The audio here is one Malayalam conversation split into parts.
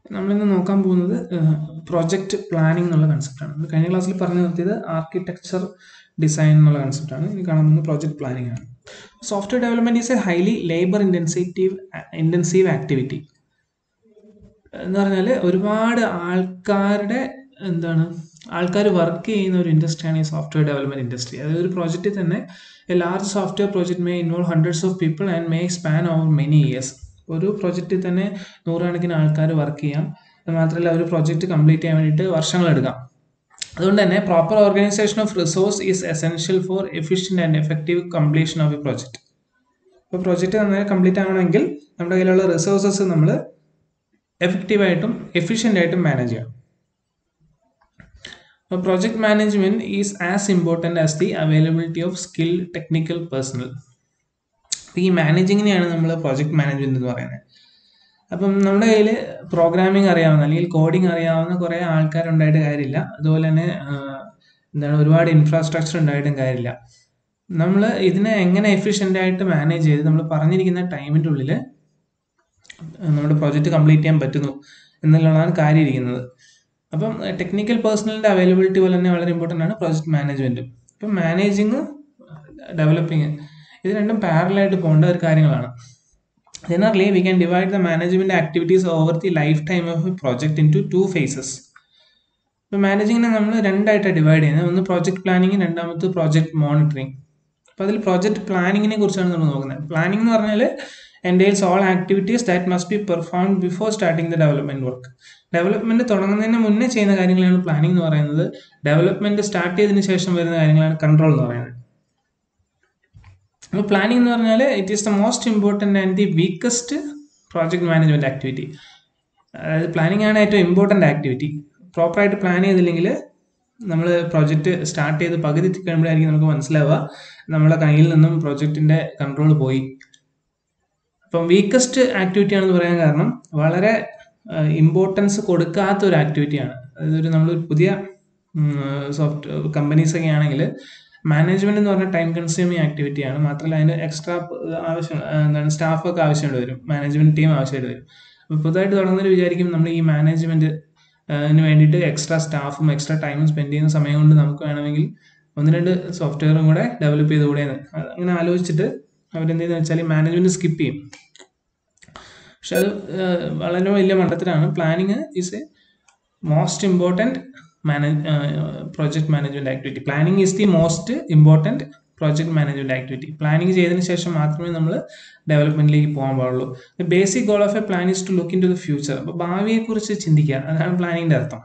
നമ്മളിന്ന് നോക്കാൻ പോകുന്നത് പ്രൊജക്റ്റ് പ്ലാനിംഗ് എന്നുള്ള കൺസെപ്റ്റാണ് നമ്മൾ കഴിഞ്ഞ ക്ലാസ്സിൽ പറഞ്ഞു നിർത്തിയത് ആർക്കിടെക്ചർ ഡിസൈൻ എന്നുള്ള കൺസെപ്റ്റാണ് ഇനി കാണാൻ പോകുന്നത് പ്രൊജക്റ്റ് പ്ലാനിംഗ് ആണ് software development is a highly labour intensive intensive activity എന്ന് പറഞ്ഞാൽ ഒരുപാട് ആൾക്കാരുടെ എന്താണ് ആൾക്കാർ വർക്ക് ചെയ്യുന്ന ഒരു ഇൻഡസ്ട്രിയാണ് ഈ സോഫ്റ്റ്വെയർ ഡെവലപ്മെന്റ് ഇൻഡസ്ട്രി അതായത് ഒരു പ്രോജക്റ്റിൽ തന്നെ a large software project may involve hundreds of people and may span over many years ഒരു പ്രോജക്റ്റിൽ തന്നെ നൂറുകണക്കിന് ആൾക്കാർ വർക്ക് ചെയ്യാം അത് മാത്രമല്ല ഒരു പ്രോജക്റ്റ് കംപ്ലീറ്റ് ചെയ്യാൻ വേണ്ടിയിട്ട് വർഷങ്ങളെടുക്കാം അതുകൊണ്ട് തന്നെ proper organisation of resource is essential for efficient and effective completion of a project ഇപ്പോൾ പ്രോജക്റ്റ് നന്നായി കംപ്ലീറ്റ് ആവണമെങ്കിൽ നമ്മുടെ കയ്യിലുള്ള റിസോഴ്സസ് നമ്മൾ എഫക്റ്റീവായിട്ടും എഫിഷ്യൻ്റ് ആയിട്ടും മാനേജ് ചെയ്യണം അപ്പോൾ project management is as important as the availability of skill technical personnel ഈ മാനേജിങ്ങിനെയാണ് നമ്മൾ പ്രോജക്റ്റ് മാനേജ്മെൻറ്റ് എന്ന് പറയുന്നത് അപ്പം നമ്മുടെ കയ്യിൽ പ്രോഗ്രാമിംഗ് അറിയാവുന്ന അല്ലെങ്കിൽ കോഡിംഗ് അറിയാവുന്ന കുറേ ആൾക്കാരുണ്ടായിട്ട് കാര്യമില്ല അതുപോലെ തന്നെ എന്താണ് ഒരുപാട് ഇൻഫ്രാസ്ട്രക്ചർ ഉണ്ടായിട്ടും കാര്യമില്ല നമ്മൾ ഇതിനെ എങ്ങനെ എഫിഷ്യൻ്റ് ആയിട്ട് മാനേജ് ചെയ്ത് നമ്മൾ പറഞ്ഞിരിക്കുന്ന ടൈമിൻ്റെ ഉള്ളിൽ നമ്മുടെ പ്രോജക്റ്റ് കംപ്ലീറ്റ് ചെയ്യാൻ പറ്റുന്നു എന്നുള്ളതാണ് കാര്യം ഇരിക്കുന്നത് അപ്പം ടെക്നിക്കൽ പേഴ്സണലിൻ്റെ അവൈലബിലിറ്റി പോലെ തന്നെ വളരെ ഇമ്പോർട്ടൻ്റ് ആണ് പ്രോജക്റ്റ് മാനേജ്മെൻറ്റും ഇപ്പം മാനേജിങ് ഡെവലപ്പിങ് ഇത് രണ്ടും പാരലായിട്ട് പോകേണ്ട ഒരു കാര്യങ്ങളാണ് generally we can divide the management activities over the life time of a project into two phases ഇപ്പോൾ മാനേജിങ്ങിനെ നമ്മൾ രണ്ടായിട്ടാണ് ഡിവൈഡ് ചെയ്യുന്നത് ഒന്ന് പ്രോജക്റ്റ് പ്ലാനിങ് രണ്ടാമത് പ്രോജക്റ്റ് മോണിറ്ററിങ് അപ്പോൾ അതിൽ പ്രോജക്റ്റ് പ്ലാനിങ്ങിനെ കുറിച്ചാണ് നമ്മൾ നോക്കുന്നത് പ്ലാനിംഗ് എന്ന് പറഞ്ഞാൽ entails all activities that must be perform before starting the development work development തുടങ്ങുന്നതിന് മുന്നേ ചെയ്യുന്ന കാര്യങ്ങളാണ് പ്ലാനിംഗ് എന്ന് പറയുന്നത് ഡെവലപ്മെൻറ്റ് സ്റ്റാർട്ട് ചെയ്തതിന് ശേഷം വരുന്ന കാര്യങ്ങളാണ് കൺട്രോൾ എന്ന് പറയുന്നത് അപ്പോൾ പ്ലാനിംഗ് എന്ന് പറഞ്ഞാൽ it is the most important and the weakest project management activity അതായത് പ്ലാനിംഗ് ആണ് ഏറ്റവും ഇമ്പോർട്ടൻ്റ് ആക്ടിവിറ്റി പ്രോപ്പറായിട്ട് പ്ലാൻ ചെയ്തില്ലെങ്കിൽ നമ്മൾ പ്രോജക്റ്റ് സ്റ്റാർട്ട് ചെയ്ത് പകുതി കഴിയുമ്പോഴായിരിക്കും നമുക്ക് മനസ്സിലാവുക നമ്മളെ കയ്യിൽ നിന്നും പ്രോജക്റ്റിൻ്റെ കൺട്രോൾ പോയി അപ്പം വീക്കസ്റ്റ് ആക്ടിവിറ്റി ആണെന്ന് പറയാൻ കാരണം വളരെ ഇമ്പോർട്ടൻസ് കൊടുക്കാത്ത ഒരു ആക്ടിവിറ്റിയാണ് അതായത് ഒരു നമ്മൾ പുതിയ സോഫ്റ്റ് കമ്പനീസ് ഒക്കെ ആണെങ്കിൽ മാനേജ്മെന്റ് എന്ന് പറഞ്ഞാൽ ടൈം കൺസ്യൂമിങ് ആക്ടിവിറ്റിയാണ് മാത്രമല്ല അതിന് എക്സ്ട്രാ ആവശ്യം എന്താണ് സ്റ്റാഫൊക്കെ ആവശ്യമായിട്ട് വരും മാനേജ്മെന്റ് ടീം ആവശ്യമായിട്ട് വരും അപ്പോൾ പുതുതായിട്ട് തുടങ്ങുന്നവർ വിചാരിക്കും നമ്മൾ ഈ മാനേജ്മെന്റ് ന് വേണ്ടിയിട്ട് എക്സ്ട്രാ സ്റ്റാഫും എക്സ്ട്രാ ടൈമും സ്പെൻഡ് ചെയ്യുന്ന സമയം കൊണ്ട് നമുക്ക് വേണമെങ്കിൽ ഒന്ന് രണ്ട് സോഫ്റ്റ്വെയറും കൂടെ ഡെവലപ്പ് ചെയ്ത് കൂടെയെന്ന് അങ്ങനെ ആലോചിച്ചിട്ട് അവരെന്ത് ചെയ്യുന്നത് വെച്ചാൽ മാനേജ്മെന്റ് സ്കിപ്പ് ചെയ്യും പക്ഷെ അത് വളരെ വലിയ മണ്ടത്തിലാണ് planning is a most important manage project management activity planning is the most important project management activity planning ചെയ്തതിന് ശേഷം മാത്രമേ നമ്മൾ ഡെവലപ്മെന്റിലേക്ക് പോകാൻ പാടുള്ളൂ basic goal of a plan is to look into the future അപ്പോൾ ഭാവിയെക്കുറിച്ച് ചിന്തിക്കുക അതാണ് പ്ലാനിങ്ങിന്റെ അർത്ഥം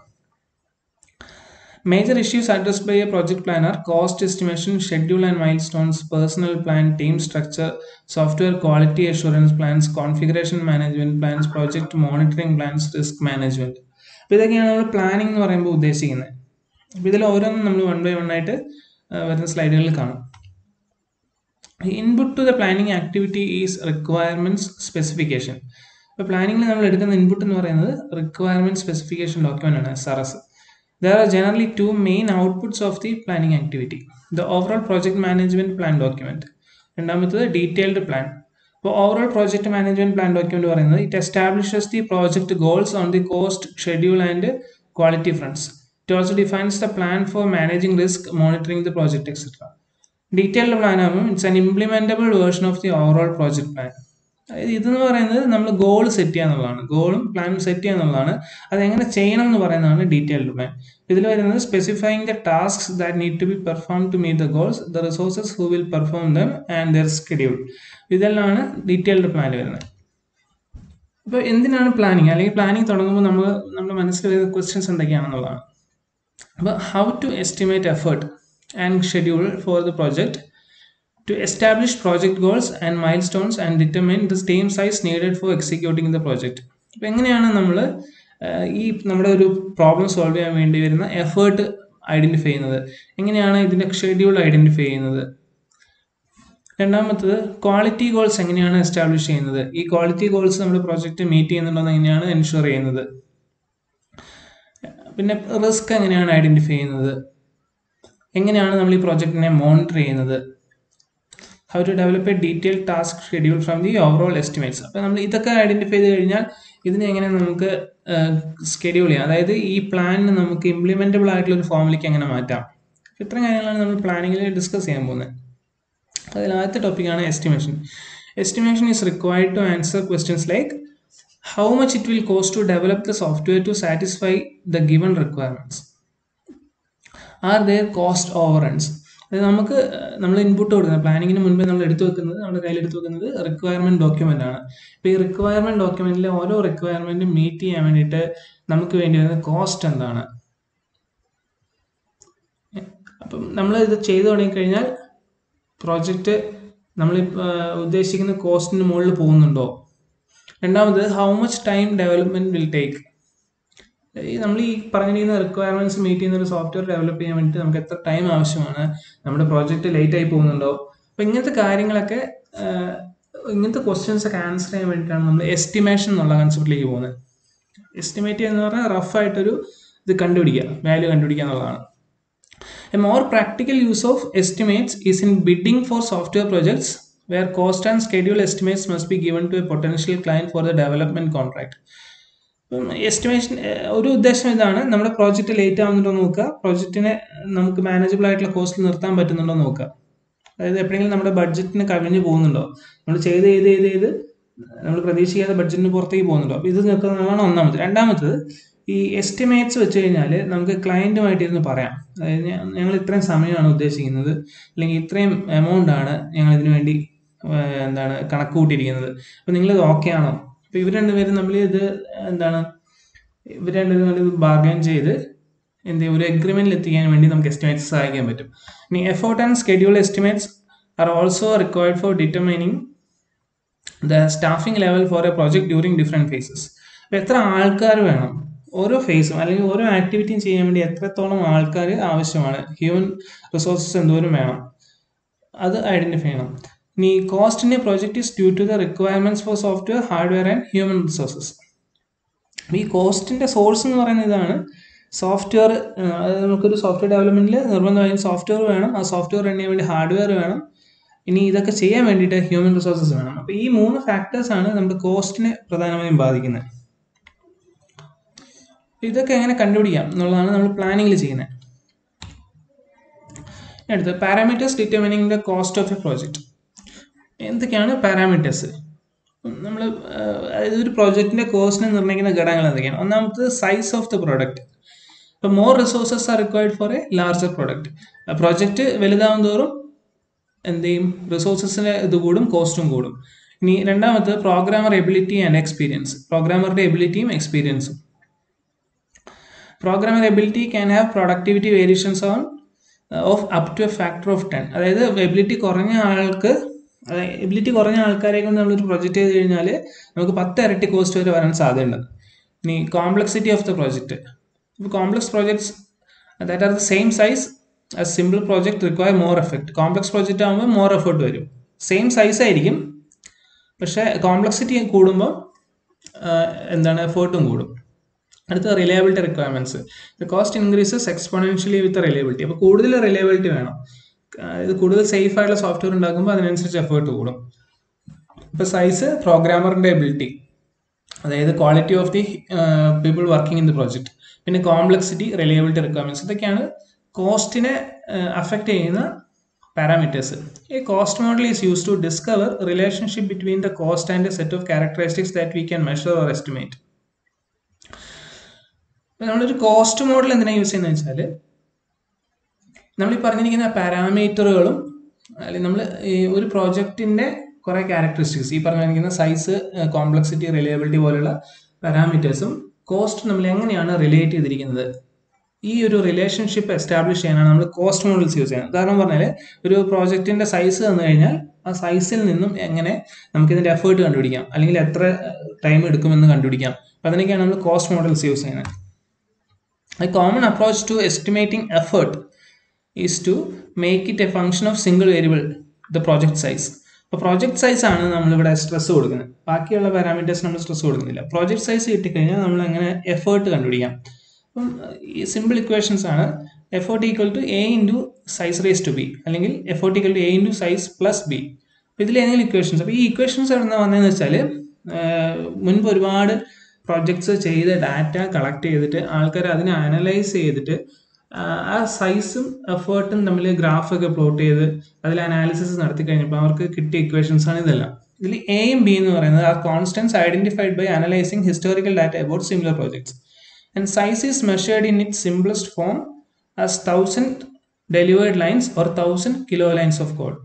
major issues addressed by a project planner cost estimation schedule and milestones personnel plan team structure software quality assurance plans configuration management plans project monitoring plans risk management അപ്പോൾ ഇതൊക്കെയാണ് നമ്മൾ പ്ലാനിംഗ് എന്ന് പറയുമ്പോൾ ഉദ്ദേശിക്കുന്നത് അപ്പോൾ ഇതിൽ ഓരോന്നും നമ്മൾ വൺ ബൈ വൺ ആയിട്ട് വരുന്ന സ്ലൈഡുകളിൽ കാണും input to the planning activity is requirements specification ഇപ്പോൾ പ്ലാനിങ്ങിൽ നമ്മൾ എടുക്കുന്ന ഇൻപുട്ട് എന്ന് പറയുന്നത് റിക്വയർമെന്റ് സ്പെസിഫിക്കേഷൻ ഡോക്യുമെന്റ് ആണ് S R S There are generally two main outputs of the planning activity. The overall project management plan document. രണ്ടാമത്തത് ഡീറ്റെയിൽഡ് പ്ലാൻ അപ്പോൾ overall project management plan document പറയുന്നത് it establishes the project goals on the cost schedule and quality fronts it also defines the plan for managing risk monitoring the project etcetera detailed plan ആകുമ്പോൾ it's an implementable version of the overall project plan അതായത് ഇതെന്ന് പറയുന്നത് നമ്മൾ ഗോൾ സെറ്റ് ചെയ്യുക എന്നുള്ളതാണ് ഗോളും പ്ലാനും സെറ്റ് ചെയ്യുക എന്നുള്ളതാണ് അത് എങ്ങനെ ചെയ്യണം എന്ന് പറയുന്നതാണ് ഡീറ്റെയിൽഡ് പ്ലാൻ ഇതിൽ വരുന്നത് specifying the task that need to be perform to meet the goals the resources who will perform them and their schedule ഇതെല്ലാമാണ് ഡീറ്റെയിൽഡ് പ്ലാൻ വരുന്നത് ഇപ്പോൾ എന്തിനാണ് പ്ലാനിങ് അല്ലെങ്കിൽ പ്ലാനിങ് തുടങ്ങുമ്പോൾ നമ്മൾ നമ്മുടെ മനസ്സിൽ വരുന്ന ക്വസ്റ്റ്യൻസ് എന്തൊക്കെയാണെന്നുള്ളതാണ് അപ്പോൾ how to estimate effort and schedule for the project to establish project goals and milestones and determine the team size needed for executing the project. അപ്പോൾ എങ്ങനെയാണ് നമ്മൾ ഈ നമ്മുടെ ഒരു പ്രോബ്ലം സോൾവ് ചെയ്യാൻ വേണ്ടി വരുന്ന എഫേർട്ട് ഐഡന്റിഫൈ ചെയ്യുന്നത് എങ്ങനെയാണ് ഇതിന്റെ ഷെഡ്യൂൾ ഐഡന്റിഫൈ ചെയ്യുന്നത് രണ്ടാമത്തത് ക്വാളിറ്റി ഗോൾസ് എങ്ങനെയാണ് എസ്റ്റാബ്ലിഷ് ചെയ്യുന്നത് ഈ ക്വാളിറ്റി ഗോൾസ് നമ്മുടെ പ്രോജക്റ്റ് മീറ്റ് ചെയ്യുന്നുണ്ടോ എന്ന് എങ്ങനെയാണ് എൻഷുർ ചെയ്യുന്നത് പിന്നെ റിസ്ക് എങ്ങനെയാണ് ഐഡന്റിഫൈ ചെയ്യുന്നത് എങ്ങനെയാണ് നമ്മൾ ഈ പ്രോജക്റ്റിനെ മോണിറ്റർ ചെയ്യുന്നത് how to develop a detail task schedule from the overall estimates അപ്പോൾ നമ്മൾ ഇതൊക്കെ ഐഡന്റിഫൈ ചെയ്ത് കഴിഞ്ഞാൽ ഇതിനെ എങ്ങനെ നമുക്ക് സ്കെഡ്യൂൾ ചെയ്യാം അതായത് ഈ പ്ലാനിന് നമുക്ക് ഇംപ്ലിമെൻറ്റബിൾ ആയിട്ടുള്ള ഒരു ഫോമിലേക്ക് എങ്ങനെ മാറ്റാം ഇത്രയും കാര്യങ്ങളാണ് നമ്മൾ പ്ലാനിങ്ങിൽ ഡിസ്കസ് ചെയ്യാൻ പോകുന്നത് അതിൽ ആദ്യത്തെ ടോപ്പിക്കാണ് estimation estimation is required to answer questions like how much it will cost to develop the software to satisfy the given requirements are there cost overruns അത് നമുക്ക് നമ്മൾ ഇൻപുട്ട് കൊടുക്കുന്നത് പ്ലാനിങ്ങിന് മുൻപേ നമ്മൾ എടുത്തു വെക്കുന്നത് നമ്മുടെ കയ്യിൽ എടുത്തു വെക്കുന്നത് റിക്വയർമെന്റ് ഡോക്യുമെന്റ് ആണ് ഇപ്പോൾ ഈ റിക്വയർമെന്റ് ഡോക്യുമെന്റിലെ ഓരോ റിക്വയർമെന്റും മീറ്റ് ചെയ്യാൻ വേണ്ടിയിട്ട് നമുക്ക് വേണ്ടി വരുന്ന കോസ്റ്റ് എന്താണ് അപ്പം നമ്മൾ ഇത് ചെയ്തു തുടങ്ങിക്കഴിഞ്ഞാൽ പ്രോജക്റ്റ് നമ്മൾ ഉദ്ദേശിക്കുന്ന കോസ്റ്റിന് മുകളിൽ പോകുന്നുണ്ടോ രണ്ടാമത് how much time development will take ഈ നമ്മൾ ഈ പറഞ്ഞിരിക്കുന്ന റിക്വയർമെന്റ്സ് മീറ്റ് ചെയ്യുന്ന ഒരു സോഫ്റ്റ്വെയർ ഡെവലപ്പ് ചെയ്യാൻ വേണ്ടിയിട്ട് നമുക്ക് എത്ര ടൈം ആവശ്യമാണ് നമ്മുടെ പ്രോജക്റ്റ് ലേറ്റ് ആയി പോകുന്നുണ്ടോ അപ്പോൾ ഇങ്ങനത്തെ കാര്യങ്ങളൊക്കെ ഇങ്ങനത്തെ ക്വസ്റ്റ്യൻസ് ഒക്കെ ആൻസർ ചെയ്യാൻ വേണ്ടിയിട്ടാണ് നമ്മൾ എസ്റ്റിമേഷൻ എന്നുള്ള കൺസെപ്റ്റിലേക്ക് പോകുന്നത് എസ്റ്റിമേറ്റ് എന്ന് പറഞ്ഞാൽ റഫായിട്ടൊരു ഇത് കണ്ടുപിടിക്കുക വാല്യൂ കണ്ടുപിടിക്കുക എന്നുള്ളതാണ് a more practical use of estimates is in bidding for software projects where cost and schedule estimates must be given to a potential client for the development contract estimation ഒരു ഉദ്ദേശം ഇതാണ് നമ്മുടെ പ്രോജക്റ്റ് ലേറ്റ് ആവുന്നുണ്ടോ നോക്കുക പ്രോജക്റ്റിനെ നമുക്ക് മാനേജബിൾ ആയിട്ടുള്ള കോസ്റ്റിൽ നിർത്താൻ പറ്റുന്നുണ്ടോ നോക്കുക അതായത് എപ്പോഴെങ്കിലും നമ്മുടെ ബഡ്ജറ്റിന് കവിഞ്ഞു പോകുന്നുണ്ടോ നമ്മൾ ചെയ്ത് ചെയ്ത് ചെയ്ത് ചെയ്ത് നമ്മൾ പ്രതീക്ഷിക്കാതെ ബഡ്ജറ്റിന് പുറത്തേക്ക് പോകുന്നുണ്ടോ അപ്പോൾ ഇത് നിൽക്കുന്നതാണ് ഒന്നാമത് രണ്ടാമത്തത് ഈ എസ്റ്റിമേറ്റ്സ് വെച്ച് കഴിഞ്ഞാൽ നമുക്ക് ക്ലയൻറ്റുമായിട്ട് ഇരുന്ന് പറയാം അതായത് ഞങ്ങൾ ഇത്രയും സമയമാണ് ഉദ്ദേശിക്കുന്നത് അല്ലെങ്കിൽ ഇത്രയും എമൗണ്ട് ആണ് ഞങ്ങൾ ഇതിനു വേണ്ടി എന്താണ് കണക്ക് കൂട്ടിയിരിക്കുന്നത് അപ്പോൾ നിങ്ങളിത് ഓക്കെ ആണോ അപ്പോൾ ഇവർ രണ്ടുപേരും നമ്മൾ ഇത് എന്താണ് ഇവർ രണ്ടുപേരും ഇത് ബാർഗൈൻ ചെയ്ത് എന്ത് ഒരു എഗ്രിമെന്റിൽ എത്തിക്കാൻ വേണ്ടി നമുക്ക് എസ്റ്റിമേറ്റ്സ് സഹായിക്കാൻ പറ്റും ഇനി effort and schedule estimates are also required for determining the staffing level for a project during different phases അപ്പോൾ എത്ര ആൾക്കാർ വേണം ഓരോ ഫേസും അല്ലെങ്കിൽ ഓരോ ആക്ടിവിറ്റിയും ചെയ്യാൻ വേണ്ടി എത്രത്തോളം ആൾക്കാർ ആവശ്യമാണ് ഹ്യൂമൻ റിസോഴ്സസ് എന്തോരം വേണം അത് ഐഡന്റിഫൈ ചെയ്യണം ഇനി cost in a project is due to the requirements for software hardware and human resources ഈ കോസ്റ്റിന്റെ സോഴ്സ് എന്ന് പറയുന്നത് ഇതാണ് സോഫ്റ്റ്വെയർ അതായത് നമുക്കൊരു സോഫ്റ്റ്വെയർ ഡെവലപ്മെന്റിൽ നിർബന്ധമായും സോഫ്റ്റ്വെയർ വേണം ആ സോഫ്റ്റ്വെയർ റൺ ചെയ്യാൻ വേണ്ടി ഹാർഡ്വെയർ വേണം ഇനി ഇതൊക്കെ ചെയ്യാൻ വേണ്ടിയിട്ട് ഹ്യൂമൻ റിസോഴ്സസ് വേണം അപ്പോൾ ഈ മൂന്ന് ഫാക്ടേഴ്സ് ആണ് നമ്മുടെ കോസ്റ്റിനെ പ്രധാനമായും ബാധിക്കുന്നത് ഇതൊക്കെ എങ്ങനെ കണ്ടുപിടിക്കാം എന്നുള്ളതാണ് നമ്മൾ പ്ലാനിങ്ങിൽ ചെയ്യുന്നത് അടുത്ത് parameters determining the cost of a project എന്തൊക്കെയാണ് പാരാമീറ്റേഴ്സ് നമ്മൾ അതായത് ഒരു പ്രോജക്റ്റിന്റെ കോസ്റ്റിനെ നിർണ്ണയിക്കുന്ന ഘടകങ്ങൾ എന്തൊക്കെയാണ് ഒന്നാമത്തത് സൈസ് ഓഫ് ദ പ്രോഡക്റ്റ് ഇപ്പോൾ more resources are required for a larger product project വലുതാവും തോറും എന്ത് ചെയ്യും റിസോഴ്സസിന് ഇത് കൂടും കോസ്റ്റും കൂടും ഇനി രണ്ടാമത് പ്രോഗ്രാമർ എബിലിറ്റി ആൻഡ് എക്സ്പീരിയൻസ് പ്രോഗ്രാമറുടെ എബിലിറ്റിയും എക്സ്പീരിയൻസും programmer ability can have productivity variations on of up to a factor of ten അതായത് എബിലിറ്റി കുറഞ്ഞ ആൾക്ക് എബിലിറ്റി കുറഞ്ഞ ആൾക്കാരെ കൊണ്ട് നമ്മളൊരു പ്രൊജക്റ്റ് ചെയ്ത് കഴിഞ്ഞാൽ നമുക്ക് പത്ത് ഇരട്ടി കോസ്റ്റ് വരെ വരാൻ സാധ്യതയുണ്ട് ഇനി കോംപ്ലക്സിറ്റി ഓഫ് ദ പ്രോജക്റ്റ് ഇപ്പോൾ complex projects that are the same size as simple project require more effect complex project ആകുമ്പോൾ മോർ എഫേർട്ട് വരും സെയിം സൈസ് ആയിരിക്കും പക്ഷേ കോംപ്ലക്സിറ്റി കൂടുമ്പോൾ എന്താണ് എഫേർട്ടും കൂടും അടുത്ത reliability requirements the cost increases exponentially with reliability അപ്പോൾ കൂടുതൽ റിലയബിലിറ്റി വേണം ഇത് കൂടുതൽ സേഫ് ആയിട്ടുള്ള സോഫ്റ്റ്വെയർ ഉണ്ടാക്കുമ്പോൾ അതിനനുസരിച്ച് എഫേർട്ട് കൂടും ഇപ്പോൾ സൈസ് പ്രോഗ്രാമറിന്റെ എബിലിറ്റി അതായത് quality of the people working in the project പിന്നെ കോംപ്ലക്സിറ്റി റിലയബിലിറ്റി റിക്വയർമെന്റ്സ് ഇതൊക്കെയാണ് കോസ്റ്റിനെ അഫക്റ്റ് ചെയ്യുന്ന പാരാമീറ്റേഴ്സ് ഈ cost model is use to discover relationship between the cost and set of characteristics that we can measure or estimate നമ്മളൊരു കോസ്റ്റ് മോഡൽ എന്തിനാണ് യൂസ് ചെയ്യുന്നത് വെച്ചാൽ നമ്മൾ ഈ പറഞ്ഞിരിക്കുന്ന പാരാമീറ്ററുകളും അല്ലെങ്കിൽ നമ്മൾ ഈ ഒരു പ്രോജക്റ്റിന്റെ കുറെ ക്യാരക്ടറിസ്റ്റിക്സ് ഈ പറഞ്ഞിരിക്കുന്ന സൈസ് കോംപ്ലക്സിറ്റി റിലയബിലിറ്റി പോലുള്ള പാരാമീറ്റേഴ്സും കോസ്റ്റ് നമ്മൾ എങ്ങനെയാണ് റിലേറ്റ് ചെയ്തിരിക്കുന്നത് ഈ ഒരു റിലേഷൻഷിപ്പ് എസ്റ്റാബ്ലിഷ് ചെയ്യാനാണ് നമ്മൾ കോസ്റ്റ് മോഡൽസ് യൂസ് ചെയ്യുന്നത് ഉദാഹരണം പറഞ്ഞാൽ ഒരു പ്രോജക്റ്റിന്റെ സൈസ് തന്നു കഴിഞ്ഞാൽ ആ സൈസിൽ നിന്നും എങ്ങനെ നമുക്ക് ഇതിന്റെ എഫേർട്ട് കണ്ടുപിടിക്കാം അല്ലെങ്കിൽ എത്ര ടൈം എടുക്കുമെന്ന് കണ്ടുപിടിക്കാം അപ്പം അതിനൊക്കെയാണ് നമ്മൾ കോസ്റ്റ് മോഡൽസ് യൂസ് ചെയ്യുന്നത് A common approach to estimating effort is to make it a function of single variable, the project size. അപ്പോൾ പ്രോജക്റ്റ് സൈസ് ആണ് നമ്മളിവിടെ സ്ട്രെസ് കൊടുക്കുന്നത് ബാക്കിയുള്ള പാരാമീറ്റേഴ്സ് നമ്മൾ സ്ട്രെസ് കൊടുക്കുന്നില്ല പ്രോജക്റ്റ് സൈസ് കിട്ടിക്കഴിഞ്ഞാൽ നമ്മൾ എങ്ങനെ എഫേർട്ട് കണ്ടുപിടിക്കാം അപ്പം ഈ സിമ്പിൾ ഇക്വേഷൻസ് ആണ് effort equal to A into size raise to B അല്ലെങ്കിൽ effort equal to A into size plus B അപ്പോൾ ഇതിൽ ഏതെങ്കിലും ഇക്വേഷൻസ് അപ്പോൾ ഈ ഇക്വേഷൻസ് എവിടെ നിന്ന് വന്നതെന്ന് വെച്ചാൽ മുൻപ് ഒരുപാട് പ്രൊജക്ട്സ് ചെയ്ത് ഡാറ്റ കളക്ട് ചെയ്തിട്ട് ആൾക്കാർ അതിനെ അനലൈസ് ചെയ്തിട്ട് ആ, ആ സൈസും എഫേർട്ടും തമ്മിൽ ഗ്രാഫൊക്കെ പ്ലോട്ട് ചെയ്ത് അതിൽ അനാലിസിസ് നടത്തി കഴിഞ്ഞപ്പോൾ അവർക്ക് കിട്ടിയ ഇക്വേഷൻസ് ആണ് ഇതെല്ലാം ഇതിൽ എയും ബി എന്ന് പറയുന്നത് are constants identified by analysing historical data about similar projects and size is measured in it simplest form as thousand delivered lines or thousand kilo lines of code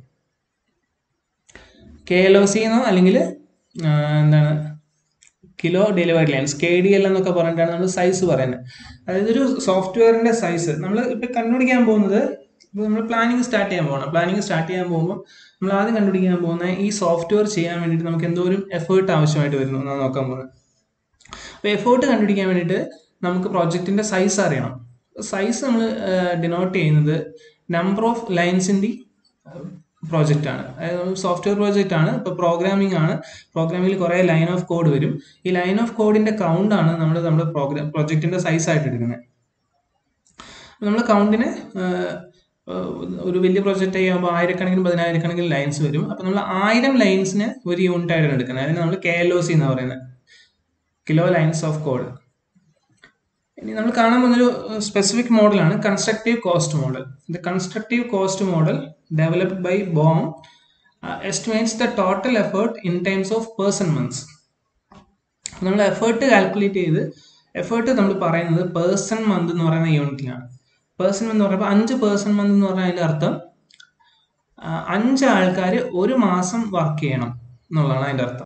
K L O C എന്നോ അല്ലെങ്കിൽ എന്താണ് kilo delivered lines K D L എന്നൊക്കെ പറഞ്ഞിട്ടാണ് നമ്മൾ സൈസ് പറയുന്നത് അതായത് ഒരു സോഫ്റ്റ്വെയറിന്റെ സൈസ് നമ്മൾ ഇപ്പൊ കണ്ടുപിടിക്കാൻ പോകുന്നത് ഇപ്പൊ നമ്മൾ പ്ലാനിങ് സ്റ്റാർട്ട് ചെയ്യാൻ പോകണം പ്ലാനിങ് സ്റ്റാർട്ട് ചെയ്യാൻ പോകുമ്പോൾ നമ്മൾ ആദ്യം കണ്ടുപിടിക്കാൻ പോകുന്ന ഈ സോഫ്റ്റ്വെയർ ചെയ്യാൻ വേണ്ടിയിട്ട് നമുക്ക് എന്തോരം എഫേർട്ട് ആവശ്യമായിട്ട് വരുന്നു എന്നാണ് നോക്കാൻ പോകുന്നത് അപ്പോൾ എഫേർട്ട് കണ്ടുപിടിക്കാൻ വേണ്ടിയിട്ട് നമുക്ക് പ്രോജക്റ്റിന്റെ സൈസ് അറിയണം സൈസ് നമ്മൾ ഡിനോട്ട് ചെയ്യുന്നത് number of lines in the project ആണ് അതായത് സോഫ്റ്റ്വെയർ പ്രോജക്റ്റ് ആണ് ഇപ്പോൾ പ്രോഗ്രാമിംഗ് ആണ് പ്രോഗ്രാമിംഗിൽ കുറേ ലൈൻ ഓഫ് കോഡ് വരും ഈ ലൈൻ ഓഫ് കോഡിന്റെ കൗണ്ട് ആണ് നമ്മൾ നമ്മുടെ പ്രോഗ്രാം പ്രോജക്റ്റിന്റെ സൈസ് ആയിട്ട് എടുക്കുന്നത് നമ്മൾ കൗണ്ടിന് ഒരു വലിയ പ്രൊജക്റ്റ് ചെയ്യുമ്പോൾ ആയിരക്കണക്കിന് പതിനായിരക്കണക്കിന് ലൈൻസ് വരും അപ്പോൾ നമ്മൾ ആയിരം ലൈൻസിന് ഒരു യൂണിറ്റ് ആയിട്ടാണ് എടുക്കുന്നത് അതിന് നമ്മൾ കെ എൽ ഒ സി എന്ന് പറയുന്നത് കിലോ ലൈൻസ് ഓഫ് കോഡ് ഇനി നമ്മൾ കാണാൻ പോകുന്നൊരു സ്പെസിഫിക് മോഡലാണ് constructive cost model the constructive cost model developed by Boehm estimates the total effort in times of person months നമ്മൾ എഫേർട്ട് കാൽക്കുലേറ്റ് ചെയ്ത് എഫേർട്ട് നമ്മൾ പറയുന്നത് പേഴ്സൺ മന്ത് എന്ന് പറയുന്ന യൂണിറ്റിലാണ് പേഴ്സൺ മന്ത് എന്ന് പറയുമ്പോൾ അഞ്ച് പേഴ്സൺ മന്ത് എന്ന് പറഞ്ഞാൽ അതിൻ്റെ അർത്ഥം ആ, അഞ്ച് ആൾക്കാർ ഒരു മാസം വർക്ക് ചെയ്യണം എന്നുള്ളതാണ് അതിൻ്റെ അർത്ഥം